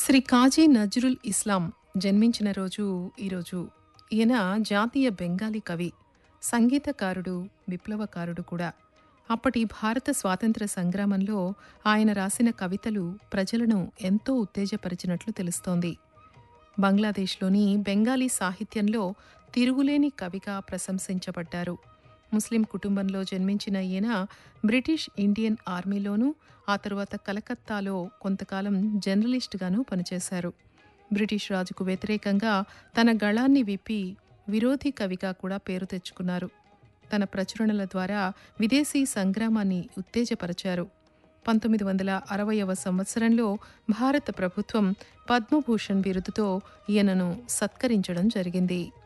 శ్రీ కాజీ నజ్రుల్ ఇస్లాం జన్మించిన రోజు ఈరోజు ఈయన జాతీయ బెంగాలీ కవి సంగీతకారుడు విప్లవకారుడు కూడా అప్పటి భారత స్వాతంత్ర సంగ్రామంలో ఆయన రాసిన కవితలు ప్రజలను ఎంతో ఉత్తేజపరిచినట్లు తెలుస్తోంది బంగ్లాదేశ్లోని బెంగాలీ సాహిత్యంలో తిరుగులేని కవిగా ప్రశంసించబడ్డారు ముస్లిం కుటుంబంలో జన్మించిన ఈయన బ్రిటిష్ ఇండియన్ ఆర్మీలోనూ ఆ తరువాత కలకత్తాలో కొంతకాలం జర్నలిస్టుగాను పనిచేశారు బ్రిటిష్ రాజుకు వ్యతిరేకంగా తన గళాన్ని విప్పి విరోధి కవిగా కూడా పేరు తెచ్చుకున్నారు తన ప్రచురణల ద్వారా విదేశీ సంగ్రామాన్ని ఉత్తేజపరిచారు పంతొమ్మిది వందల అరవయవ సంవత్సరంలో భారత ప్రభుత్వం పద్మభూషణ్ బిరుదుతో ఈయనను సత్కరించడం జరిగింది